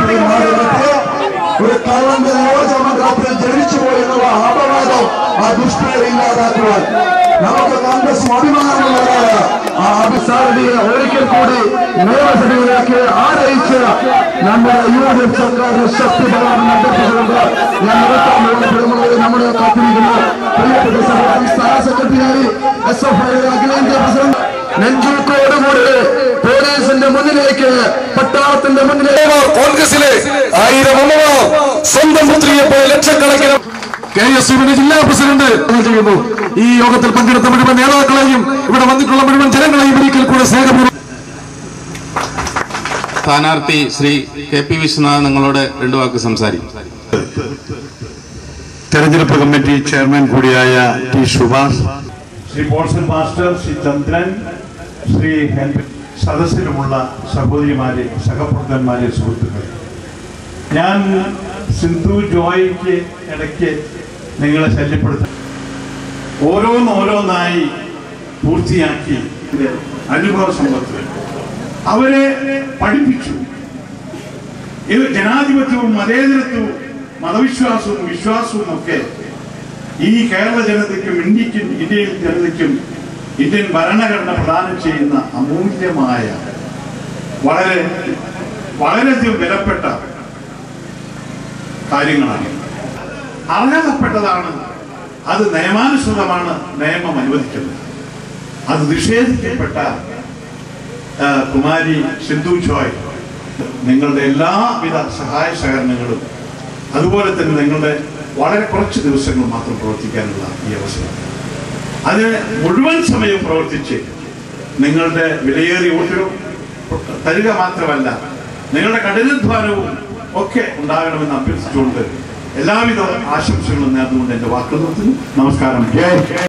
ഇത്രയും മാതൃകത്തെ ഒരു കള്ളന്റെ നിയോജക മണ്ഡലത്തിൽ ജനിച്ചു പോയെന്നുള്ള അപവാദം ആ ദുഷ്ടരെ ഇല്ലാതാക്കുവാൻ നമുക്ക് കോൺഗ്രസ് അഭിമാനമുള്ളവരായ ആ അഭിസാരതയെ ഒരിക്കൽ കൂടി നിയമസഭയിലേക്ക് ആനയിച്ച് നമ്മുടെ യു ഡി എഫ് സർക്കാരിന്റെ ശക്തി ബലം നടത്തിച്ചുകൊണ്ട് ഞാൻ നിർത്താൻ പ്രിയമുള്ളവരെ നമ്മുടെ കാത്തിരിക്കുന്ന പ്രിയപ്പെട്ട സഭ സംസ്ഥാന സെക്രട്ടറി എസ് എഫ് ഐയുടെ അഖിലേന്ത്യാ പ്രസിഡന്റ് നെഞ്ചൂക്കോടുകൂടി പോലീസിന്റെ മുന്നിലേക്ക് പട്ടാളത്തിന്റെ മുന്നിലേക്ക് കോൺഗ്രസിലെ ആയിരം അമ്മമാർ സ്വന്തം പുത്രിയെ പോലെ ലക്ഷക്കണക്കിന് കെ എസ് യുവിന്റെ ജില്ലാ പ്രസിഡന്റ് ചെയ്യുന്നു ഈ യോഗത്തിൽ പങ്കെടുത്ത മുഴുവൻ നേതാക്കളെയും ഇവിടെ വന്നിട്ടുള്ള മുഴുവൻ ജനങ്ങളെയും ഒരിക്കൽ കൂടെ സ്നേഹപൂർവ്വം സ്ഥാനാർത്ഥി ശ്രീ കെ പി വിശ്വനാഥ് നിങ്ങളോട് രണ്ടു വാക്ക് സംസാരിക്കും തെരഞ്ഞെടുപ്പ് കമ്മിറ്റി ചെയർമാൻ കൂടിയായ T Subhash Shri Paulson master Shri Chandran Shri Henry സദസ്സിലുമുള്ള സഹോദരിമാരെ സഹപ്രവർത്തകന്മാരെ സുഹൃത്തുക്കളെ ഞാൻ സിന്ധു ജോയ്ക്ക് ഇടയ്ക്ക് നിങ്ങളെ ശല്യപ്പെടുത്താം ഓരോന്നോരോന്നായി പൂർത്തിയാക്കി അനുഭവ സമ്പത്ത് അവരെ പഠിപ്പിച്ചു ഇത് ജനാധിപത്യവും മതേതരത്വവും മതവിശ്വാസവും വിശ്വാസവും ഒക്കെ ഈ കേരള ജനതയ്ക്കും ഇന്ത്യക്കും ഇന്ത്യൻ ജനതയ്ക്കും ഇന്ത്യൻ ഭരണഘടന പ്രദാനം ചെയ്യുന്ന അമൂല്യമായ വളരെ വളരെയധികം വിലപ്പെട്ട കാര്യങ്ങളാണ് അർഹതപ്പെട്ടതാണ് അത് നിയമാനുസൃതമാണ് നിയമം അനുവദിക്കുന്നത് അത് നിഷേധിക്കപ്പെട്ട ആ, കുമാരി സിന്ധു ചോയ് നിങ്ങളുടെ എല്ലാവിധ സഹായ സഹകരണങ്ങളും അതുപോലെ തന്നെ നിങ്ങളുടെ വളരെ കുറച്ച് ദിവസങ്ങൾ മാത്രം പ്രവർത്തിക്കാനുള്ള ഈ അവസരം അതിന് മുഴുവൻ സമയം പ്രവർത്തിച്ച് നിങ്ങളുടെ വിലയേറിയ വോട്ടുകൾ തരിക മാത്രമല്ല നിങ്ങളുടെ കഠിനാധ്വാനവും ഒക്കെ ഉണ്ടാകണമെന്ന് അഭ്യർത്ഥിച്ചുകൊണ്ട് എല്ലാവിധ ആശംസകളും നേർന്നുകൊണ്ട് എന്റെ വാക്കുകൾ നിർത്തുന്നു നമസ്കാരം ജയ്